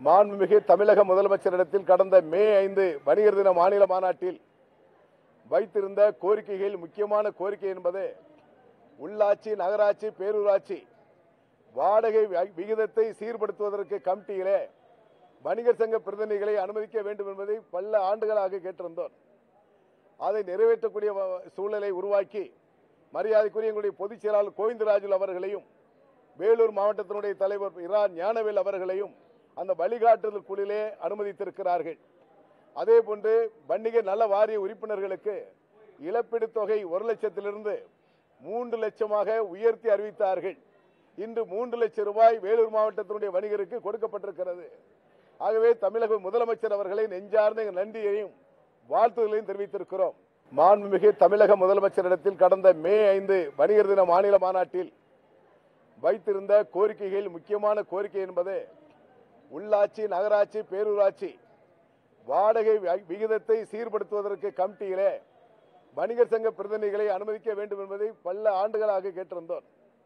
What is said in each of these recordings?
மாண்புமிகு தமிழக முதலமைச்சரிடத்தில் கடந்த மே ஐந்து வணிகர் தின மாநில மாநாட்டில் வைத்திருந்த கோரிக்கைகள் முக்கியமான கோரிக்கை என்பது உள்ளாட்சி நகராட்சி பேரூராட்சி வாடகை வி- விகிதத்தை சீர்படுத்துவதற்கு கமிட்டியிலே வணிகர் சங்க பிரதிநிதிகளை அனுமதிக்க வேண்டும் என்பதை பல ஆண்டுகளாக கேட்டிருந்தோம் அதை நிறைவேற்றக்கூடிய வ- சூழலை உருவாக்கி மரியாதைக்குரிய எங்களுடைய பொதுச் செயலாளர் கோவிந்தராஜுல் அவர்களையும் வேலூர் மாவட்டத்தினுடைய தலைவர் இரா ஞானவேல் அவர்களையும் அந்த வழிகாட்டுதல் குழுவிலே அனுமதித்திருக்கிறார்கள் அதே போன்று வணிக நல வாரிய உறுப்பினர்களுக்கு இழப்பீடு தொகை ஒரு லட்சத்திலிருந்து மூன்று லட்சமாக உயர்த்தி அறிவித்தார்கள் இன்று மூன்று லட்சம் ரூபாய் வேலூர் மாவட்டத்தினுடைய வணிகருக்கு கொடுக்கப்பட்டிருக்கிறது ஆகவே தமிழக முதலமைச்சர் அவர்களை நெஞ்சார்ந்த எங்கள் நன்றியையும் வாழ்த்துதலையும் தெரிவித்திருக்கிறோம் மாண்புமிகு தமிழக முதலமைச்சரிடத்தில் கடந்த மே ஐந்து வணிகர் தின மாநில மாநாட்டில் வைத்திருந்த கோரிக்கைகள் முக்கியமான கோரிக்கை என்பது உள்ளாட்சி நகராட்சி பேரூராட்சி வாடகை வி- விகிதத்தை சீர்படுத்துவதற்கு கமிட்டியிலே வணிகர் சங்க பிரதிநிதிகளை அனுமதிக்க வேண்டும் என்பதை பல ஆண்டுகளாக கேட்டிருந்தோம்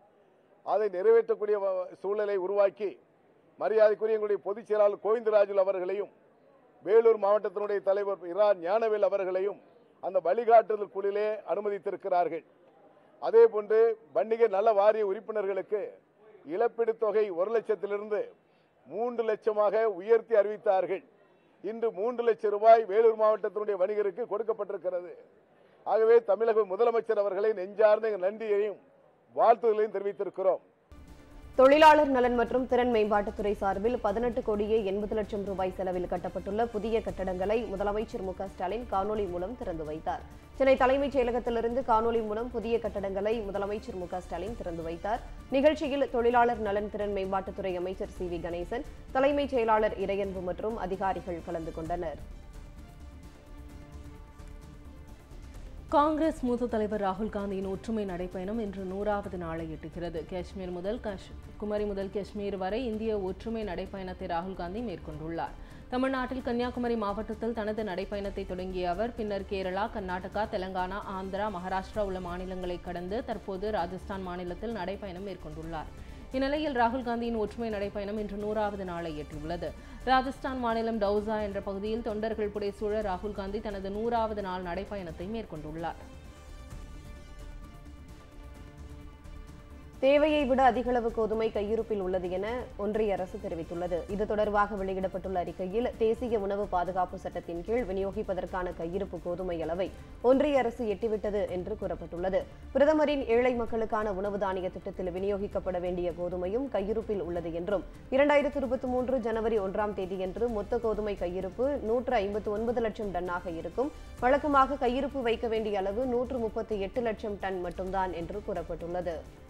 அதை நிறைவேற்றக்கூடிய வ- சூழலை உருவாக்கி மரியாதைக்குரிய எங்களுடைய பொதுச் செயலாளர் கோவிந்தராஜுல் அவர்களையும் வேலூர் மாவட்டத்தினுடைய தலைவர் இரா ஞானவேல் அவர்களையும் அந்த வழிகாட்டுதல் குழுவிலே அனுமதித்திருக்கிறார்கள் அதே போன்று வணிக நல வாரிய உறுப்பினர்களுக்கு இழப்பீடு தொகை ஒரு லட்சத்திலிருந்து மூன்று லட்சமாக உயர்த்தி அறிவித்தார்கள் இன்று மூன்று லட்சம் ரூபாய் வேலூர் மாவட்டத்தினுடைய வணிகருக்கு கொடுக்கப்பட்டிருக்கிறது ஆகவே தமிழக முதலமைச்சர் அவர்களை நெஞ்சார்ந்த எங்கள் நன்றியையும் வாழ்த்துதலையும் தெரிவித்திருக்கிறோம் தொழிலாளர் நலன் மற்றும் திறன் மேம்பாட்டுத்துறை சார்பில் பதினெட்டு கோடியே எண்பது லட்சம் ரூபாய் செலவில் கட்டப்பட்டுள்ள புதிய கட்டடங்களை முதலமைச்சர் மு க ஸ்டாலின் காணொலி மூலம் திறந்து வைத்தார் சென்னை தலைமைச் செயலகத்திலிருந்து காணொலி மூலம் புதிய கட்டடங்களை முதலமைச்சர் மு க ஸ்டாலின் திறந்து வைத்தார் நிகழ்ச்சியில் தொழிலாளர் நலன் திறன் மேம்பாட்டுத்துறை அமைச்சர் சி வி கணேசன் தலைமைச் செயலாளர் இறையன்பு மற்றும் அதிகாரிகள் கலந்து கொண்டனர் காங்கிரஸ் மூத்த தலைவர் ராகுல் காந்தியின் ஒற்றுமை நடைப்பயணம் இன்று நூறாவது நாளை எட்டுகிறது காஷ்மீர் முதல் காஷ் குமரி முதல் காஷ்மீர் வரை இந்திய ஒற்றுமை நடைப்பயணத்தை ராகுல் காந்தி மேற்கொண்டுள்ளார் தமிழ்நாட்டில் கன்னியாகுமரி மாவட்டத்தில் தனது நடைப்பயணத்தை தொடங்கிய அவர் பின்னர் கேரளா கர்நாடகா தெலங்கானா ஆந்திரா மகாராஷ்டிரா உள்ள மாநிலங்களை கடந்து தற்போது ராஜஸ்தான் மாநிலத்தில் நடைப்பயணம் மேற்கொண்டுள்ளார் இந்நிலையில் ராகுல் காந்தியின் ஒற்றுமை நடைப்பயணம் இன்று நூறாவது நாளை எட்டியுள்ளது ராஜஸ்தான் மாநிலம் டவுசா என்ற பகுதியில் தொண்டர்கள் புடைசூழ ராகுல் காந்தி தனது நூறாவது நாள் நடைப்பயணத்தை மேற்கொண்டுள்ளார் தேவையை விட அதிகளவு கோதுமை கையிருப்பில் உள்ளது என ஒன்றிய அரசு தெரிவித்துள்ளது இது தொடர்பாக வெளியிடப்பட்டுள்ள அறிக்கையில் தேசிய உணவு பாதுகாப்பு சட்டத்தின் கீழ் விநியோகிப்பதற்கான கையிருப்பு கோதுமை அளவை ஒன்றிய அரசு எட்டிவிட்டது என்று கூறப்பட்டுள்ளது பிரதமரின் ஏழை மக்களுக்கான உணவு தானிய திட்டத்தில் விநியோகிக்கப்பட வேண்டிய கோதுமையும் கையிருப்பில் உள்ளது என்றும் இரண்டாயிரத்து இருபத்தி மூன்று ஜனவரி ஒன்றாம் தேதியன்று மொத்த கோதுமை கையிருப்பு நூற்று ஐம்பத்து ஒன்பது லட்சம் டன்னாக இருக்கும் வழக்கமாக கையிருப்பு வைக்க வேண்டிய அளவு நூற்று முப்பத்தி எட்டு லட்சம் டன் மட்டும்தான் என்று கூறப்பட்டுள்ளது